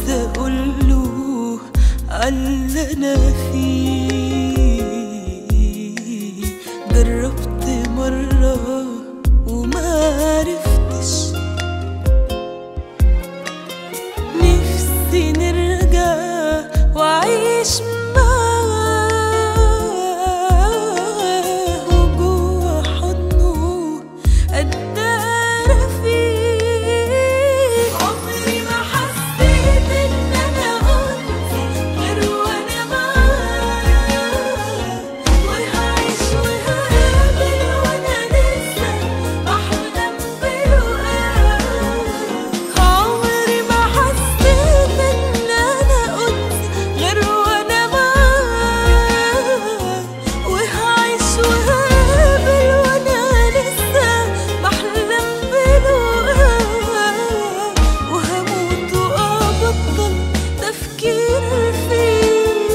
عايزة أقوله عاللي أنا فيه جربت مرة وما عرفتش نفسي نرجع وأعيش معاه وجوه حضنه أدار فيه عمري ما حسيت إن أنا أنثى غير وأنا معاه وهعيش وهقابل وأنا لسه بحلم بلقاه عمري ما حسيت إن أنا أنثى غير وأنا معاه وهعيش وهقابل وأنا لسه بحلم بلقاه وهموت وأبطل تفكير فيه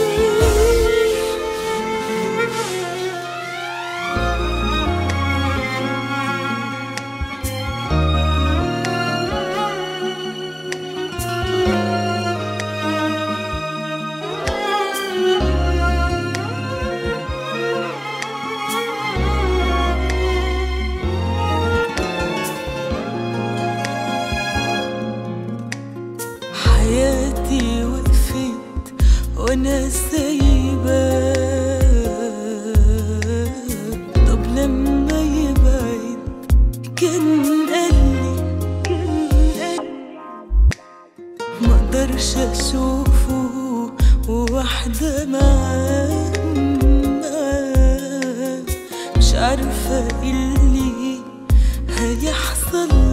حياتي وقفت وانا سايبة طب لما يبعد كان قالي ما اقدرش اشوفه وواحدة معاه معاه مش عارفة ايه اللي هيحصل